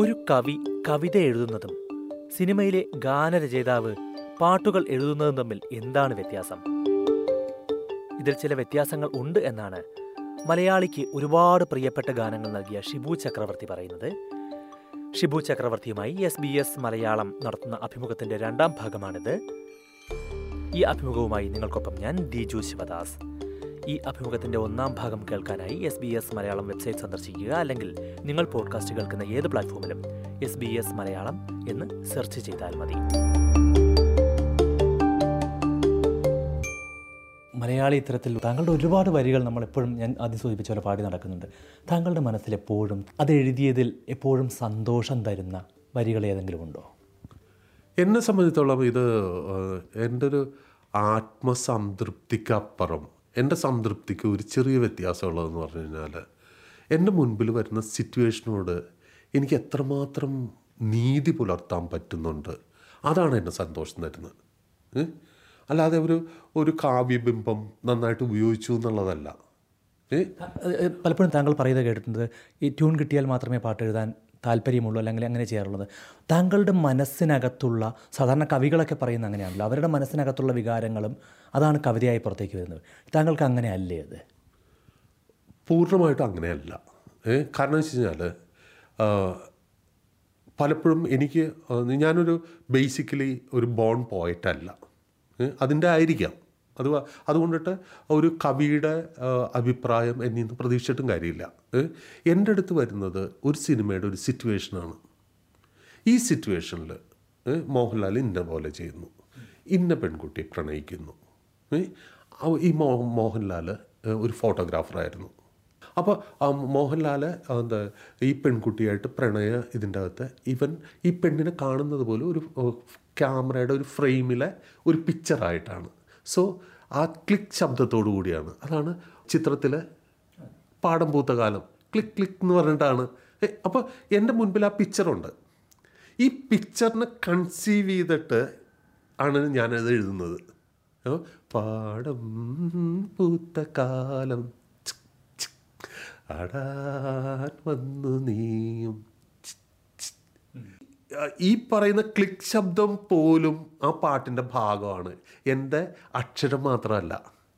ഒരു കവി കവിത എഴുതുന്നതും സിനിമയിലെ ഗാനരചയിതാവ് പാട്ടുകൾ എഴുതുന്നതും തമ്മിൽ എന്താണ് വ്യത്യാസം ഇതിൽ ചില വ്യത്യാസങ്ങൾ ഉണ്ട് എന്നാണ് മലയാളിക്ക് ഒരുപാട് പ്രിയപ്പെട്ട ഗാനങ്ങൾ നൽകിയ ഷിബു ചക്രവർത്തി പറയുന്നത് ഷിബു ചക്രവർത്തിയുമായി എസ് ബി എസ് മലയാളം നടത്തുന്ന അഭിമുഖത്തിന്റെ രണ്ടാം ഭാഗമാണിത് ഈ അഭിമുഖവുമായി നിങ്ങൾക്കൊപ്പം ഞാൻ ദിജു ശിവദാസ് ഈ അഭിമുഖത്തിന്റെ ഒന്നാം ഭാഗം കേൾക്കാനായി S B S Malayalam website സന്ദർശിക്കുക അല്ലെങ്കിൽ നിങ്ങൾ പോഡ്കാസ്റ്റ് കേൾക്കുന്ന ഏത് പ്ലാറ്റ്ഫോമിലും എസ് ബി എസ് മലയാളം എന്ന് സെർച്ച് ചെയ്താൽ മതി മലയാളി ഇത്തരത്തിൽ താങ്കളുടെ ഒരുപാട് വരികൾ നമ്മൾ എപ്പോഴും ഞാൻ ആദ്യം സൂചിപ്പിച്ച പോലെ പാടി നടക്കുന്നുണ്ട് താങ്കളുടെ മനസ്സിൽ എപ്പോഴും അത് എഴുതിയതിൽ എപ്പോഴും സന്തോഷം തരുന്ന വരികൾ ഏതെങ്കിലും ഉണ്ടോ എന്നെ സംബന്ധിച്ചോളം ഇത് ഏഹ്, എൻ്റെ ഒരു ആത്മസംതൃപ്തിക്കപ്പുറം എൻ്റെ സംതൃപ്തിക്ക് ഒരു ചെറിയ വ്യത്യാസമുള്ളതെന്ന് പറഞ്ഞു കഴിഞ്ഞാൽ എൻ്റെ മുൻപിൽ വരുന്ന സിറ്റുവേഷനോട് എനിക്ക് എത്രമാത്രം നീതി പുലർത്താൻ പറ്റുന്നുണ്ട് അതാണ് എന്നെ സന്തോഷം തരുന്നത് ഏ? അല്ലാതെ ഒരു ഒരു കാവ്യബിംബം നന്നായിട്ട് ഉപയോഗിച്ചു എന്നുള്ളതല്ല ഏ ഏഹ് പലപ്പോഴും താങ്കൾ പറയുന്നത് കേട്ടിട്ടുണ്ട് ഈ ട്യൂൺ കിട്ടിയാൽ മാത്രമേ പാട്ട് എഴുതാൻ താല്പര്യമുള്ളൂ അല്ലെങ്കിൽ അങ്ങനെ ചെയ്യാറുള്ളത് താങ്കളുടെ മനസ്സിനകത്തുള്ള സാധാരണ കവികളൊക്കെ പറയുന്നത് അങ്ങനെയാണല്ലോ അവരുടെ മനസ്സിനകത്തുള്ള വികാരങ്ങളും അതാണ് കവിതയായി പുറത്തേക്ക് വരുന്നത് താങ്കൾക്ക് അങ്ങനെ അല്ലേ അത് പൂർണ്ണമായിട്ടും അങ്ങനെയല്ല ഏ കാരണം വെച്ച് കഴിഞ്ഞാൽ പലപ്പോഴും എനിക്ക് ആ, ഞാനൊരു ബേസിക്കലി ഒരു ബോൺ പോയറ്റ് അല്ല ഏ, അതിൻ്റെ ആയിരിക്കാം അത് വ- അതുകൊണ്ടിട്ട് ഒരു കവിയുടെ ആ, അഭിപ്രായം എന്നിൽ നിന്ന് പ്രതീക്ഷിച്ചിട്ടും കാര്യമില്ല ഏ, എൻ്റെ അടുത്ത് വരുന്നത് ഒരു സിനിമയുടെ ഒരു സിറ്റുവേഷനാണ് ഈ സിറ്റുവേഷനിൽ മോഹൻലാൽ ഇന്ന പോലെ ചെയ്യുന്നു ഇന്ന പെൺകുട്ടിയെ പ്രണയിക്കുന്നു ഏ, അവ- ഈ മോ മോഹൻലാൽ ഏ, ഒരു ഫോട്ടോഗ്രാഫറായിരുന്നു അപ്പോൾ മോഹൻലാൽ എന്താ ഈ പെൺകുട്ടിയായിട്ട് പ്രണയ ഇതിൻ്റെ അകത്ത് ഇവൻ ഈ പെണ്ണിനെ കാണുന്നത് പോലെ ഒരു ഏ, ക്യാമറയുടെ ഒരു ഫ്രെയിമിലെ ഒരു പിക്ചറായിട്ടാണ് സോ ആ ക്ലിക്ക് ശബ്ദത്തോടു കൂടിയാണ് അതാണ് ചിത്രത്തിലെ പാടം പൂത്ത കാലം ക്ലിക്ക് ക്ലിക്ക് എന്ന് പറഞ്ഞിട്ടാണ് അപ്പോൾ എൻ്റെ മുൻപിൽ ആ പിക്ചറുണ്ട് ഈ പിക്ചറിനെ കൺസീവ് ചെയ്തിട്ട് ആണ് ഞാനത് എഴുതുന്നത് ഓ, പാടം പൂത്ത കാലം ചിക്, ചിക്, അടാൻ വന്നു നീയും ചിക്, ചിക്. ഈ പറയുന്ന ക്ലിക്ക് ശബ്ദം പോലും ആ പാട്ടിൻ്റെ ഭാഗമാണ് എൻ്റെ അക്ഷരം മാത്രമല്ല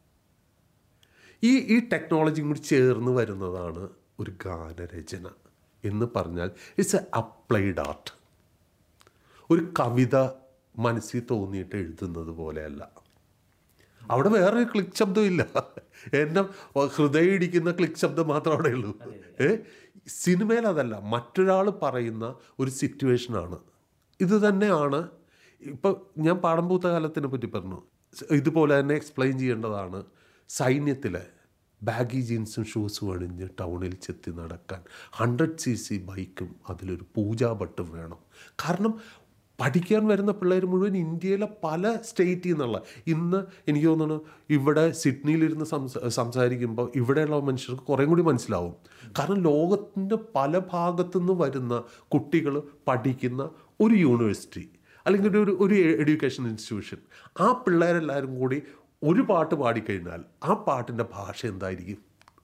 ഈ ഈ ടെക്നോളജിയും കൂടി ചേർന്ന് വരുന്നതാണ് ഒരു ഗാനരചന എന്ന് പറഞ്ഞാൽ ഇറ്റ്സ് എ അപ്ലൈഡ് ആർട്ട് ഒരു കവിത മനസ്സിൽ തോന്നിയിട്ട് എഴുതുന്നത് പോലെയല്ല അവിടെ വേറൊരു ക്ലിക്ക് ശബ്ദമില്ല എന്നെ ഹൃദയം ഇടിക്കുന്ന ക്ലിക്ക് ശബ്ദം മാത്രമേ അവിടെ ഉള്ളൂ ഏ സിനിമയിൽ അതല്ല മറ്റൊരാൾ പറയുന്ന ഒരു സിറ്റുവേഷനാണ് ഇത് തന്നെയാണ് ഇപ്പോൾ ഞാൻ പാടംപൂത്ത കാലത്തിനെ പറ്റി പറഞ്ഞു ഇതുപോലെ തന്നെ എക്സ്പ്ലെയിൻ ചെയ്യേണ്ടതാണ് സൈന്യത്തിലെ ബാഗി ജീൻസും ഷൂസും അണിഞ്ഞ് ടൗണിൽ ചെത്തി നടക്കാൻ ഹൺഡ്രഡ് സി സി ബൈക്കും അതിലൊരു പൂജാഭട്ടും വേണം കാരണം പഠിക്കാൻ വരുന്ന പിള്ളേർ മുഴുവൻ ഇന്ത്യയിലെ പല സ്റ്റേറ്റിൽ നിന്നുള്ള ഇന്ന് എനിക്ക് തോന്നുന്നു ഇവിടെ സിഡ്നിയിലിരുന്ന് സംസ സംസാരിക്കുമ്പോൾ ഇവിടെയുള്ള മനുഷ്യർക്ക് കുറേ കൂടി മനസ്സിലാവും കാരണം ലോകത്തിൻ്റെ പല ഭാഗത്തുനിന്ന് വരുന്ന കുട്ടികൾ പഠിക്കുന്ന ഒരു യൂണിവേഴ്സിറ്റി അല്ലെങ്കിൽ ഒരു ഒരു എഡ്യൂക്കേഷൻ ഇൻസ്റ്റിറ്റ്യൂഷൻ ആ പിള്ളേരെല്ലാവരും കൂടി ഒരു പാട്ട് പാടിക്കഴിഞ്ഞാൽ ആ പാട്ടിൻ്റെ ഭാഷ എന്തായിരിക്കും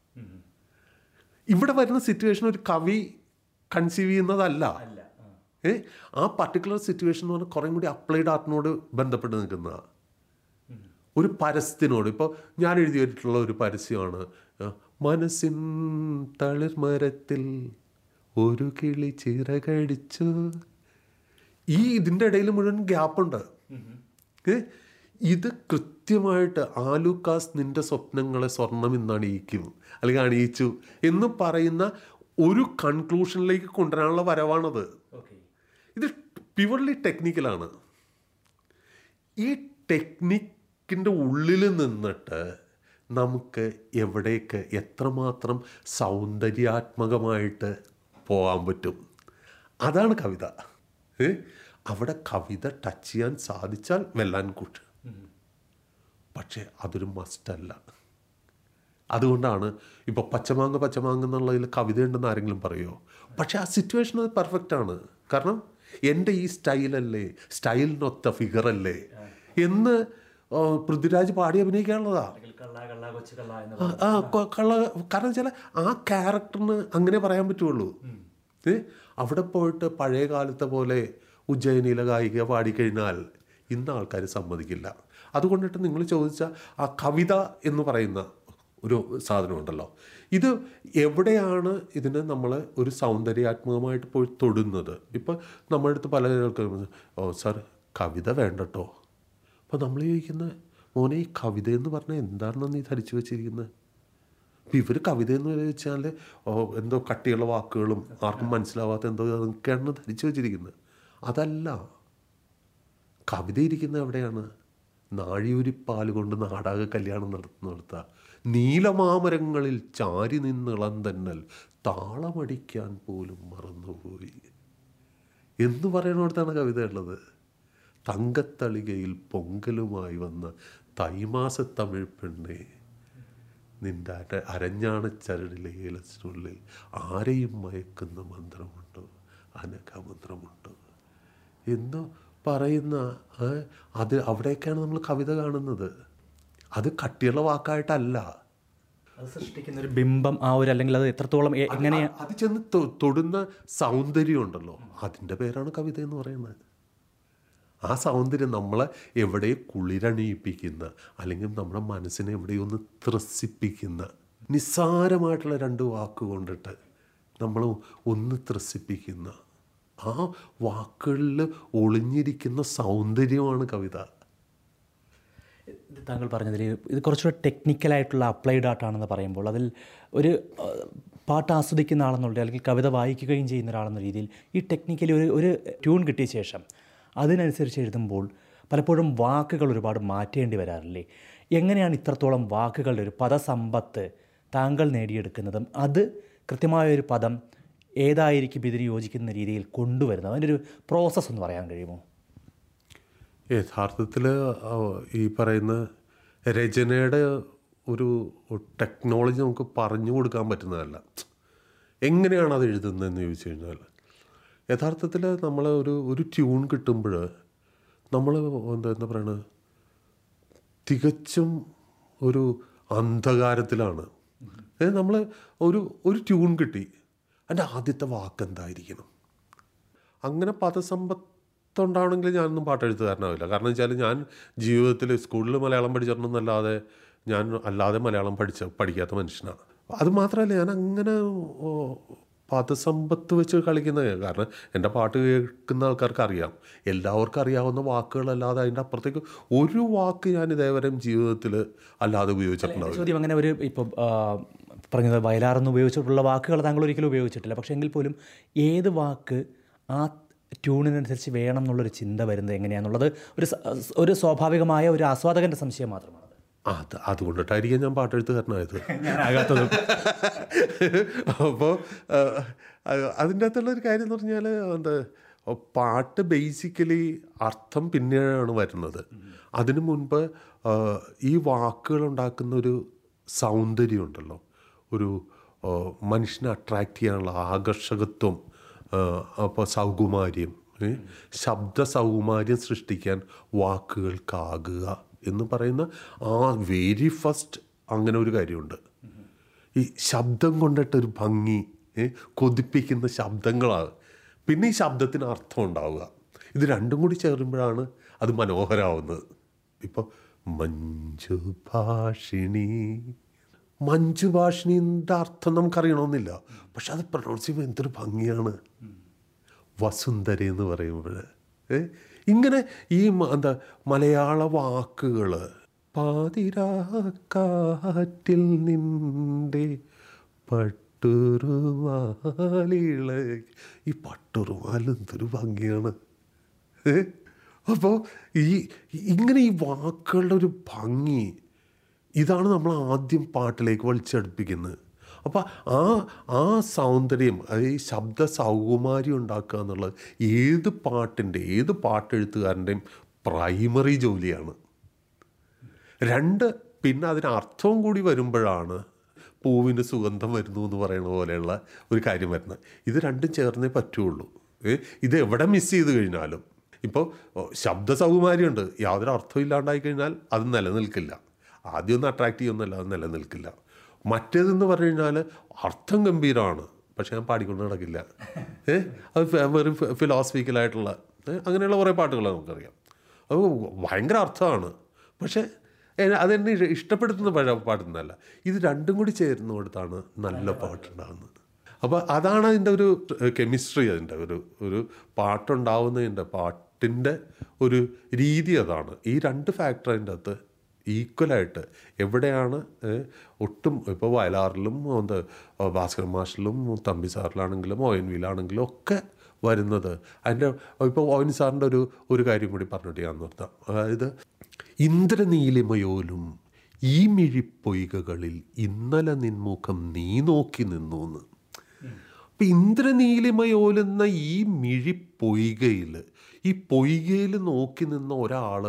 ഇവിടെ വരുന്ന സിറ്റുവേഷൻ ഒരു കവി കൺസീവ് ചെയ്യുന്നതല്ല ഏ ആ പർട്ടിക്കുലർ സിറ്റുവേഷൻ എന്ന് പറഞ്ഞാൽ കുറേ കൂടി അപ്ലൈഡ് ആർട്ടിനോട് ബന്ധപ്പെട്ട് നിൽക്കുന്ന ഒരു പരസ്യത്തിനോട് ഇപ്പോൾ ഞാൻ എഴുതിയിട്ടുള്ള ഒരു പരസ്യമാണ് ആ, മനസ്സിൻ തളിർമരത്തിൽ ഒരു കിളി ചിറകടിച്ചു ഈ ഇതിൻ്റെ ഇടയിൽ മുഴുവൻ ഗ്യാപ്പുണ്ട് ഏ ഇത് കൃത്യമായിട്ട് ആലൂക്കാസ് നിന്റെ സ്വപ്നങ്ങളെ സ്വർണം ഇന്ന് അണിയിക്കും അല്ലെങ്കിൽ അണിയിച്ചു എന്ന് പറയുന്ന ഒരു കൺക്ലൂഷനിലേക്ക് കൊണ്ടുവരാനുള്ള വരവാണത് ഇത് പ്യുവർലി ടെക്നിക്കലാണ് ഈ ടെക്നിക്കിൻ്റെ ഉള്ളിൽ നിന്നിട്ട് നമുക്ക് എവിടേക്ക് എത്രമാത്രം സൗന്ദര്യാത്മകമായിട്ട് പോകാൻ പറ്റും അതാണ് കവിത ഏ? അവിടെ കവിത ടച്ച് ചെയ്യാൻ സാധിച്ചാൽ വെല്ലാൻ കൂട്ട് പക്ഷേ അതൊരു മസ്റ്റല്ല അതുകൊണ്ടാണ് ഇപ്പോൾ പച്ചമാങ്ങ പച്ചമാങ്ങ എന്നുള്ളതിൽ കവിത ഉണ്ടെന്ന് ആരെങ്കിലും പറയുമോ പക്ഷേ ആ സിറ്റുവേഷൻ അത് പെർഫെക്റ്റ് ആണ് കാരണം എൻ്റെ ഈ സ്റ്റൈലല്ലേ സ്റ്റൈലിനൊത്ത ഫിഗറല്ലേ എന്ന് ആ, പൃഥ്വിരാജ് പാടി അഭിനയിക്കാനുള്ളതാ ആ, ആ കൊ- കള്ള കാരണം വെച്ചാൽ ആ ക്യാരക്ടറിന് അങ്ങനെ പറയാൻ പറ്റുള്ളൂ ഏ അവിടെ പോയിട്ട് പഴയ കാലത്തെ പോലെ ഉജ്ജയിനിയിലെ ഗായിക പാടിക്കഴിഞ്ഞാൽ ഇന്ന് ആൾക്കാർ സമ്മതിക്കില്ല അതുകൊണ്ടിട്ട് നിങ്ങൾ ചോദിച്ച ആ കവിത എന്ന് പറയുന്ന ഒരു സാധനമുണ്ടല്ലോ ഇത് എവിടെയാണ് ഇതിനെ നമ്മൾ ഒരു സൗന്ദര്യാത്മകമായിട്ട് പോയി തൊടുന്നത് ഇപ്പം നമ്മുടെ അടുത്ത് പല ആൾക്കാരും ഓ സാർ കവിത വേണ്ടട്ടോ അപ്പോൾ നമ്മൾ ചോദിക്കുന്നത് മോനെ ഈ കവിത എന്ന് പറഞ്ഞാൽ എന്താണെന്ന് നീ ധരിച്ചു വെച്ചിരിക്കുന്നത് അപ്പം ഇവർ കവിത എന്ന് വെച്ചാൽ ഓ എന്തോ കട്ടിയുള്ള വാക്കുകളും ആർക്കും മനസ്സിലാവാത്ത എന്തോ അതൊക്കെയാണ് ധരിച്ചു വെച്ചിരിക്കുന്നത് അതല്ല കവിത ഇരിക്കുന്നത് എവിടെയാണ് നാഴിയൂരിപ്പാൽ കൊണ്ട് നാടാകെ കല്യാണം നടത്തുന്നിടത്ത നീലമാമരങ്ങളിൽ ചാരി നിന്നിളം തന്നൽ താളമടിക്കാൻ പോലും മറന്നുപോയി എന്ന് പറയുന്നിടത്താണ് കവിത ഉള്ളത് തങ്കത്തളികയിൽ പൊങ്കലുമായി വന്ന തൈമാസ തമിഴ് പെണ്ണെ നിന്റെ അര അരഞ്ഞാണ ചരടിലെ ഏലസിനുള്ളിൽ ആരെയും മയക്കുന്ന മന്ത്രമുണ്ടോ അനഘമന്ത്രമുണ്ടോ എന്ന് പറയുന്ന ഏ, അത് അവിടെയൊക്കെയാണ് നമ്മൾ കവിത കാണുന്നത് അത് കട്ടിയുള്ള വാക്കായിട്ടല്ല അത് സൃഷ്ടിക്കുന്ന ഒരു ബിംബം ആ ഒരു അല്ലെങ്കിൽ അത് എത്രത്തോളം എ- എങ്ങനെ അത് അത് ചെന്ന് തൊ- തൊടുന്ന സൗന്ദര്യം ഉണ്ടല്ലോ അതിൻ്റെ പേരാണ് കവിത എന്ന് പറയുന്നത് ആ സൗന്ദര്യം നമ്മളെ എവിടെ കുളിരണിയിപ്പിക്കുന്ന അല്ലെങ്കിൽ നമ്മുടെ മനസ്സിനെ എവിടെയോ ഒന്ന് ത്രസിപ്പിക്കുന്ന നിസ്സാരമായിട്ടുള്ള രണ്ട് വാക്ക് കൊണ്ടിട്ട് നമ്മൾ ഒന്ന് ത്രസിപ്പിക്കുന്ന ആ വാക്കുകളിൽ ഒളിഞ്ഞിരിക്കുന്ന സൗന്ദര്യമാണ് കവിത ഇത് താങ്കൾ പറഞ്ഞതിൽ ഇത് കുറച്ചുകൂടെ ടെക്നിക്കലായിട്ടുള്ള അപ്ലൈഡ് ആർട്ടാണെന്ന് പറയുമ്പോൾ അതിൽ ഒരു ആ, പാട്ട് ആസ്വദിക്കുന്ന ആളെന്നുള്ള അല്ലെങ്കിൽ കവിത വായിക്കുകയും ചെയ്യുന്ന ഒരാളെന്ന രീതിയിൽ ഈ ടെക്നിക്കലി ഒരു ഒരു ട്യൂൺ കിട്ടിയ ശേഷം അതിനനുസരിച്ച് എഴുതുമ്പോൾ പലപ്പോഴും വാക്കുകൾ ഒരുപാട് മാറ്റേണ്ടി വരാറില്ലേ എങ്ങനെയാണ് ഇത്രത്തോളം വാക്കുകളുടെ ഒരു പദസമ്പത്ത് താങ്കൾ നേടിയെടുക്കുന്നതും അത് കൃത്യമായ ഒരു പദം ഏതായിരിക്കും ഇതിന് യോജിക്കുന്ന രീതിയിൽ കൊണ്ടുവരുന്നത് അതിൻ്റെ ഒരു പ്രോസസ്സ് ഒന്ന് പറയാൻ കഴിയുമോ യഥാർത്ഥത്തിൽ ഈ പറയുന്ന രചനയുടെ ഒരു ടെക്നോളജി നമുക്ക് പറഞ്ഞു കൊടുക്കാൻ പറ്റുന്നതല്ല എങ്ങനെയാണ് അത് എഴുതുന്നതെന്ന് ചോദിച്ചു കഴിഞ്ഞാൽ യഥാർത്ഥത്തിൽ നമ്മൾ ഒരു ഒരു ട്യൂൺ കിട്ടുമ്പോൾ നമ്മൾ എന്താ എന്താ പറയണത് തികച്ചും ഒരു അന്ധകാരത്തിലാണ് നമ്മൾ ഒരു ഒരു ട്യൂൺ കിട്ടി അതിൻ്റെ ആദ്യത്തെ വാക്ക് എന്തായിരിക്കണം അങ്ങനെ പദസമ്പത്തുണ്ടാവണമെങ്കിൽ ഞാനൊന്നും പാട്ടെഴുത്തുകാരനാവില്ല കാരണം വെച്ചാൽ ഞാൻ ജീവിതത്തിൽ സ്കൂളിൽ മലയാളം പഠിച്ചിട്ടുണ്ടെന്നല്ലാതെ ഞാൻ അല്ലാതെ മലയാളം പഠിച്ച പഠിക്കാത്ത മനുഷ്യനാണ് അത് മാത്രമല്ല ഞാൻ അങ്ങനെ ഓ, പദസമ്പത്ത് വെച്ച് കളിക്കുന്നത് കാരണം എൻ്റെ പാട്ട് കേൾക്കുന്ന ആൾക്കാർക്ക് അറിയാം എല്ലാവർക്കും അറിയാവുന്ന വാക്കുകളല്ലാതെ അതിൻ്റെ അപ്പുറത്തേക്ക് ഒരു വാക്ക് ഞാൻ ഇതേവരെയും ജീവിതത്തിൽ അല്ലാതെ ഉപയോഗിച്ചിട്ടുണ്ടാവില്ല ചോദ്യം അങ്ങനെ ഒരു ഇപ്പം ആ, പറഞ്ഞത് വയലാറെന്ന് ഉപയോഗിച്ചിട്ടുള്ള വാക്കുകൾ താങ്കൾ ഒരിക്കലും ഉപയോഗിച്ചിട്ടില്ല പക്ഷേ എങ്കിൽ പോലും ഏത് വാക്ക് ആ ട്യൂണിനനുസരിച്ച് വേണം എന്നുള്ളൊരു ചിന്ത വരുന്നത് എങ്ങനെയാണെന്നുള്ളത് ഒരു സ- ഒരു സ്വാഭാവികമായ ഒരു ആസ്വാദകൻ്റെ സംശയം മാത്രമാണ് അത് അതുകൊണ്ടിട്ടായിരിക്കും ഞാൻ പാട്ടെഴുത്തുകാരനായത് ഞാനാകാത്തതും അപ്പോൾ അതിൻ്റെ അകത്തുള്ള ഒരു കാര്യം എന്ന് പറഞ്ഞാൽ എന്താ പാട്ട് ബേസിക്കലി അർത്ഥം പിന്നെയാണ് വരുന്നത് അതിനു മുൻപ് ആ, ഈ വാക്കുകൾ ഉണ്ടാക്കുന്ന ഒരു സൗന്ദര്യം ഉണ്ടല്ലോ ഒരു ആ, മനുഷ്യനെ അട്രാക്റ്റ് ചെയ്യാനുള്ള ആകർഷകത്വം അപ്പോൾ സൗകുമാര്യം ഏ? ശബ്ദ സൗകുമാര്യം സൃഷ്ടിക്കാൻ വാക്കുകൾക്കാകുക എന്ന് പറയുന്ന ആ വെരി ഫസ്റ്റ് അങ്ങനെ ഒരു കാര്യമുണ്ട് ഈ ശബ്ദം കൊണ്ടിട്ടൊരു ഭംഗി ഏ, കൊതിപ്പിക്കുന്ന ശബ്ദങ്ങളാണ് പിന്നെ ഈ ശബ്ദത്തിന് അർത്ഥം ഉണ്ടാവുക ഇത് രണ്ടും കൂടി ചേരുമ്പോഴാണ് അത് മനോഹരമാവുന്നത് ഇപ്പോൾ മഞ്ജു ഭാഷിണി മഞ്ജു ഭാഷിണിൻ്റെ അർത്ഥം നമുക്കറിയണമെന്നില്ല പക്ഷെ അത് പ്രൊണൗൺസ് ചെയ്യുമ്പോൾ എന്തൊരു ഭംഗിയാണ് വസുന്ധര എന്ന് പറയുമ്പോൾ ഏ ഇങ്ങനെ ഈ മ- എന്താ മലയാള വാക്കുകൾ പാതിരാക്കാറ്റിൽ നിന്റെ പട്ടുറുമാലിള ഈ പട്ടുറുമാൽ എന്തൊരു ഭംഗിയാണ് ഏ അപ്പോൾ ഈ ഇങ്ങനെ ഈ വാക്കുകളുടെ ഒരു ഭംഗി ഇതാണ് നമ്മൾ ആദ്യം പാട്ടിലേക്ക് വലിച്ചടുപ്പിക്കുന്നത് അപ്പോൾ ആ ആ സൗന്ദര്യം അത് ഈ ശബ്ദ സൗകുമാര്യം ഉണ്ടാക്കുക എന്നുള്ളത് ഏത് പാട്ടിൻ്റെ ഏത് പാട്ടെഴുത്തുകാരൻ്റെയും പ്രൈമറി ജോലിയാണ് രണ്ട് പിന്നെ അതിന് അർത്ഥവും കൂടി വരുമ്പോഴാണ് പൂവിന് സുഗന്ധം വരുന്നു എന്ന് പറയുന്ന പോലെയുള്ള ഒരു കാര്യം വരുന്നത് ഇത് രണ്ടും ചേർന്നേ പറ്റുള്ളൂ ഏ, ഇത് എവിടെ മിസ് ചെയ്ത് കഴിഞ്ഞാലും ഇപ്പോൾ ശബ്ദ സൗകുമാര്യമുണ്ട് യാതൊരു അർത്ഥവും ഇല്ലാണ്ടായി കഴിഞ്ഞാൽ അത് നിലനിൽക്കില്ല ആദ്യം ഒന്ന് അട്രാക്റ്റ് ചെയ്യുന്നല്ല അത് നിലനിൽക്കില്ല മറ്റേതെന്ന് പറഞ്ഞു കഴിഞ്ഞാൽ അർത്ഥം ഗംഭീരമാണ് പക്ഷെ ഞാൻ പാടിക്കൊണ്ട് നടക്കില്ല ഏ അത് ഫ- വെറും ഫിലോസഫിക്കലായിട്ടുള്ള ഏ, അങ്ങനെയുള്ള കുറേ പാട്ടുകൾ നമുക്കറിയാം അത് ഭയങ്കര അർത്ഥമാണ് പക്ഷേ എ- അതെന്നെ ഇഷ- ഇഷ്ടപ്പെടുത്തുന്ന പഴ പാടുന്നതല്ല ഇത് രണ്ടും കൂടി ചേരുന്നിടത്താണ് നല്ല പാട്ടുണ്ടാകുന്നത് അപ്പോൾ അതാണ് അതിൻ്റെ ഒരു കെമിസ്ട്രി അതിൻ്റെ ഒരു ഒരു പാട്ടുണ്ടാവുന്നതിൻ്റെ പാട്ടിൻ്റെ ഒരു രീതി അതാണ് ഈ രണ്ട് ഫാക്ടർ അതിൻ്റെ അകത്ത് ഈക്വലായിട്ട് എവിടെയാണ് ഏ, ഒട്ടും ഇപ്പോൾ വയലാറിലും എന്താ ഭാസ്കർ മാഷിലും തമ്പി സാറിലാണെങ്കിലും ഒ എൻ വിയിലാണെങ്കിലും ഒക്കെ വരുന്നത് അതിൻ്റെ ഇപ്പോൾ ഒ എൻ സാറിൻ്റെ ഒരു ഒരു കാര്യം കൂടി പറഞ്ഞിട്ട് ഞാൻ നിർത്താം അതായത് ഇന്ദ്രനീലിമയോലും ഈ മിഴിപ്പൊയ്കകളിൽ ഇന്നലെ നിൻമുഖം നീ നോക്കി നിന്നു എന്ന് അപ്പം ഇന്ദ്രനീലിമയോലുന്ന ഈ മിഴിപ്പൊയ്കയിൽ ഈ പൊയ്കയിൽ നോക്കി നിന്ന ഒരാൾ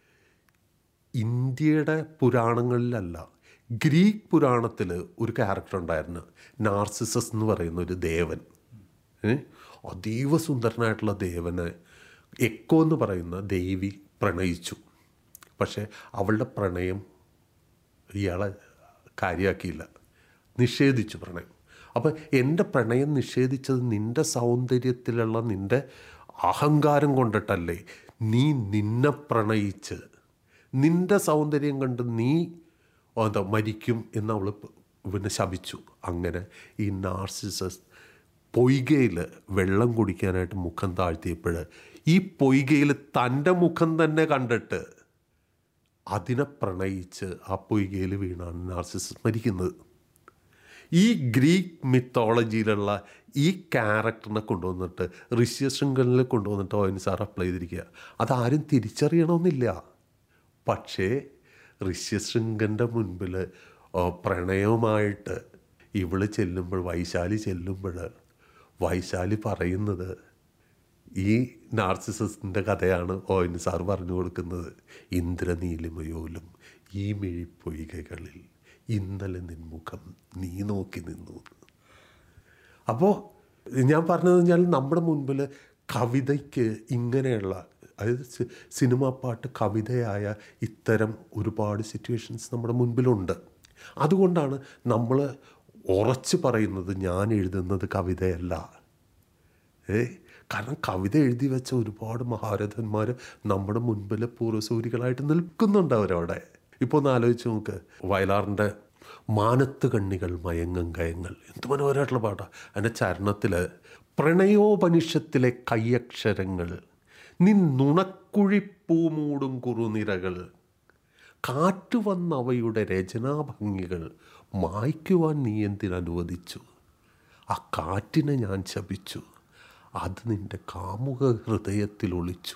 ഇന്ത്യയുടെ പുരാണങ്ങളിലല്ല ഗ്രീക്ക് പുരാണത്തിൽ ഒരു ക്യാരക്ടർ ഉണ്ടായിരുന്നു നാർസിസസ് എന്ന് പറയുന്ന ഒരു ദേവൻ ഏ? അതീവ സുന്ദരനായിട്ടുള്ള ദേവനെ എക്കോ എന്ന് പറയുന്ന ദേവി പ്രണയിച്ചു പക്ഷേ അവളുടെ പ്രണയം ഇയാളെ കാര്യമാക്കിയില്ല നിഷേധിച്ചു പ്രണയം അപ്പം എൻ്റെ പ്രണയം നിഷേധിച്ചത് നിൻ്റെ സൗന്ദര്യത്തിലുള്ള നിൻ്റെ അഹങ്കാരം കൊണ്ടിട്ടല്ലേ നീ നിന്നെ പ്രണയിച്ച് നിൻ്റെ സൗന്ദര്യം കണ്ട് നീ എന്താ മരിക്കും എന്ന് അവൾ പിന്നെ ശപിച്ചു അങ്ങനെ ഈ നാർസിസസ് പൊയ്കയിൽ വെള്ളം കുടിക്കാനായിട്ട് മുഖം താഴ്ത്തിയപ്പോൾ ഈ പൊയ്കയിൽ തൻ്റെ മുഖം തന്നെ കണ്ടിട്ട് അതിനെ പ്രണയിച്ച് ആ പൊയ്കയിൽ വീണാണ് നാർസിസസ് മരിക്കുന്നത് ഈ ഗ്രീക്ക് മിത്തോളജിയിലുള്ള ഈ ക്യാരക്ടറിനെ കൊണ്ടുവന്നിട്ട് ഋഷ്യശൃംഖലിൽ കൊണ്ടുവന്നിട്ട് ഓയൻ സാർ അപ്ലൈ ചെയ്തിരിക്കുക അതാരും തിരിച്ചറിയണമെന്നില്ല പക്ഷേ ഋഷ്യശൃംഖൻ്റെ മുൻപിൽ ആ, പ്രണയവുമായിട്ട് ഇവള് ചെല്ലുമ്പോൾ വൈശാലി ചെല്ലുമ്പോൾ വൈശാലി പറയുന്നത് ഈ നാർസിസസിൻ്റെ കഥയാണ് ഓയിൻ സാർ പറഞ്ഞു കൊടുക്കുന്നത് ഇന്ദ്രനീലിമയോലും ഈ മിഴിപ്പൊയ്കകളിൽ ഇന്നലെ നിൻമുഖം നീ നോക്കി നിന്നു അപ്പോൾ ഞാൻ പറഞ്ഞത് കഴിഞ്ഞാൽ നമ്മുടെ മുൻപിൽ കവിതയ്ക്ക് ഇങ്ങനെയുള്ള അതായത് സി- സിനിമാ പാട്ട് കവിതയായ ഇത്തരം ഒരുപാട് സിറ്റുവേഷൻസ് നമ്മുടെ മുൻപിലുണ്ട് അതുകൊണ്ടാണ് നമ്മൾ ഉറച്ചു പറയുന്നത് ഞാൻ എഴുതുന്നത് കവിതയല്ല ഏ കാരണം കവിത എഴുതി വെച്ച ഒരുപാട് മഹാരഥന്മാർ നമ്മുടെ മുൻപിൽ പൂർവ്വസൂരികളായിട്ട് നിൽക്കുന്നുണ്ട് അവരവിടെ ഇപ്പോൾ ഒന്ന് ആലോചിച്ച് നോക്ക് വയലാറിൻ്റെ മാനത്ത് കണ്ണികൾ മയങ്ങം കയങ്ങൾ എന്ത് മനോഹരമായിട്ടുള്ള പാട്ടാണ് അതിൻ്റെ ചരണത്തിൽ പ്രണയോപനിഷത്തിലെ കയ്യക്ഷരങ്ങൾ നിന്നുണക്കുഴിപ്പൂമൂടും കുറുനിരകൾ കാറ്റ് വന്നവയുടെ രചനാഭംഗികൾ മായ്ക്കുവാൻ നീ എന്തിനനുവദിച്ചു ആ കാറ്റിനെ ഞാൻ ശപിച്ചു അത് നിന്റെ കാമുക ഹൃദയത്തിൽ ഒളിച്ചു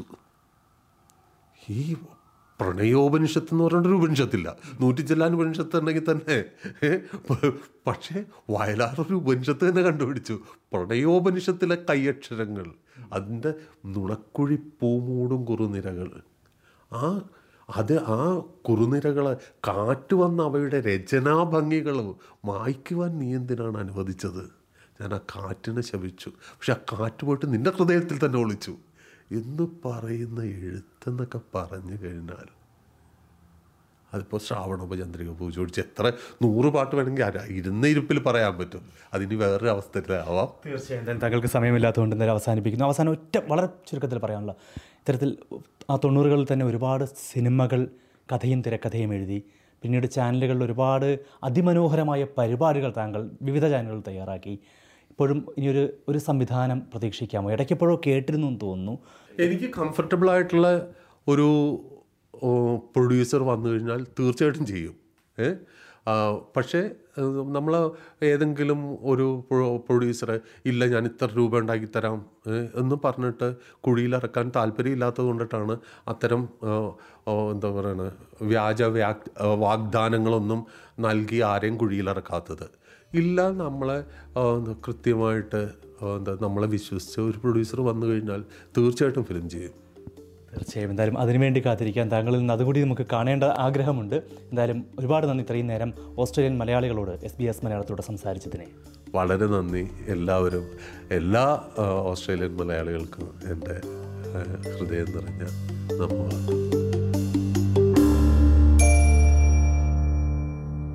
ഈ പ്രണയോപനിഷത്ത് എന്ന് പറഞ്ഞൊരു ഉപനിഷത്തില്ല നൂറ്റി ചെല്ലാൻ ഉപനിഷത്ത് ഉണ്ടെങ്കിൽ തന്നെ ഏ, പ- പക്ഷേ വയലാറൊരു ഉപനിഷത്ത് തന്നെ കണ്ടുപിടിച്ചു പ്രണയോപനിഷത്തിലെ കയ്യക്ഷരങ്ങൾ അതിൻ്റെ നുണക്കുഴി പൂമൂടും കുറുനിരകൾ ആ അത് ആ കുറുനിരകളെ കാറ്റ് വന്ന അവയുടെ രചനാഭംഗികൾ മായ്ക്കുവാൻ നീ എന്തിനാണ് അനുവദിച്ചത് ഞാൻ ആ കാറ്റിനെ ശപിച്ചു പക്ഷെ ആ കാറ്റ് പോയിട്ട് നിന്റെ ഹൃദയത്തിൽ തന്നെ ഒളിച്ചു എന്ന് പറയുന്ന എഴുത്തെന്നൊക്കെ പറഞ്ഞു കഴിഞ്ഞാൽ അതിപ്പോൾ ശ്രാവണോപചന്ദ്രിക പൂജ ഒഴിച്ച് എത്ര നൂറ് പാട്ട് വേണമെങ്കിൽ ആരാ ഇരുന്ന ഇരിപ്പിൽ പറയാൻ പറ്റും അതിന് വേറൊരു അവസ്ഥയിലാവാം തീർച്ചയായും എന്തായാലും താങ്കൾക്ക് സമയമില്ലാത്തതുകൊണ്ട് എന്തായാലും അവസാനിപ്പിക്കുന്നു അവസാനം ഒറ്റ വളരെ ചുരുക്കത്തിൽ പറയാനുള്ള ഇത്തരത്തിൽ ആ തൊണ്ണൂറുകളിൽ തന്നെ ഒരുപാട് സിനിമകൾ കഥയും തിരക്കഥയും എഴുതി പിന്നീട് ചാനലുകളിൽ ഒരുപാട് അതിമനോഹരമായ പരിപാടികൾ താങ്കൾ വിവിധ ചാനലുകൾ തയ്യാറാക്കി ഇപ്പോഴും ഇനിയൊരു ഒരു സംവിധാനം പ്രതീക്ഷിക്കാമോ ഇടയ്ക്കെപ്പോഴോ കേട്ടിരുന്നു എന്ന് തോന്നുന്നു എനിക്ക് കംഫർട്ടബിൾ ആയിട്ടുള്ള ഒരു പ്രൊഡ്യൂസർ വന്നു കഴിഞ്ഞാൽ തീർച്ചയായിട്ടും ചെയ്യും ഏ ആ, പക്ഷേ നമ്മൾ ഏതെങ്കിലും ഒരു പ്രൊഡ്യൂസറെ ഇല്ല ഞാൻ ഇത്ര രൂപ ഉണ്ടാക്കി തരാം ഏ, എന്ന് പറഞ്ഞിട്ട് കുഴിയിലിറക്കാൻ താല്പര്യമില്ലാത്തത് കൊണ്ടിട്ടാണ് അത്തരം ആ, ആ, എന്താ പറയുക വ്യാജ വ്യാക് വാഗ്ദാനങ്ങളൊന്നും നൽകി ആരെയും കുഴിയിലിറക്കാത്തത് ഇല്ല നമ്മളെ ആ, എന്താ കൃത്യമായിട്ട് ആ, എന്താ നമ്മളെ വിശ്വസിച്ച് ഒരു പ്രൊഡ്യൂസർ വന്നു കഴിഞ്ഞാൽ തീർച്ചയായിട്ടും ഫിലിം ചെയ്യും തീർച്ചയായും എന്തായാലും അതിനുവേണ്ടി കാത്തിരിക്കാൻ താങ്കളിൽ നിന്ന് അതുകൂടി നമുക്ക് കാണേണ്ട ആഗ്രഹമുണ്ട് എന്തായാലും ഒരുപാട് നന്ദി ഇത്രയും നേരം ഓസ്ട്രേലിയൻ മലയാളികളോട് എസ് ബി എസ് മലയാളത്തോടെ സംസാരിച്ചതിനെ വളരെ നന്ദി എല്ലാവരും എല്ലാ ആ, ഓസ്ട്രേലിയൻ മലയാളികൾക്കും എൻ്റെ ആ, ഹൃദയം നിറഞ്ഞ നന്ദി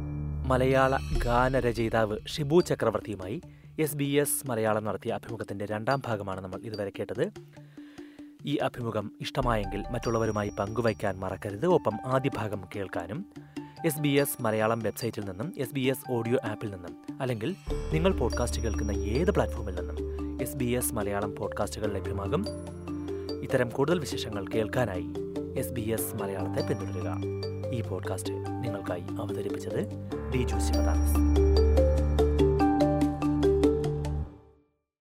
മലയാള ഗാനരചയിതാവ് ഷിബു ചക്രവർത്തിയുമായി എസ് ബി എസ് മലയാളം നടത്തിയ അഭിമുഖത്തിൻ്റെ രണ്ടാം ഭാഗമാണ് നമ്മൾ ഇതുവരെ കേട്ടത് ഈ അഭിമുഖം ഇഷ്ടമായെങ്കിൽ മറ്റുള്ളവരുമായി പങ്കുവയ്ക്കാൻ മറക്കരുത് ഒപ്പം ആദ്യ ഭാഗം കേൾക്കാനും എസ് ബി എസ് മലയാളം വെബ്സൈറ്റിൽ നിന്നും എസ് ബി എസ് ഓഡിയോ ആപ്പിൽ നിന്നും അല്ലെങ്കിൽ നിങ്ങൾ പോഡ്കാസ്റ്റ് കേൾക്കുന്ന ഏത് പ്ലാറ്റ്ഫോമിൽ നിന്നും എസ് ബി എസ് മലയാളം പോഡ്കാസ്റ്റുകൾ ലഭ്യമാകും ഇത്തരം കൂടുതൽ വിശേഷങ്ങൾ കേൾക്കാനായി എസ് ബി എസ് മലയാളത്തെ പിന്തുടരുക ഈ പോഡ്കാസ്റ്റ് നിങ്ങൾക്കായി അവതരിപ്പിച്ചത് ഡി ജു ശിവദാസ്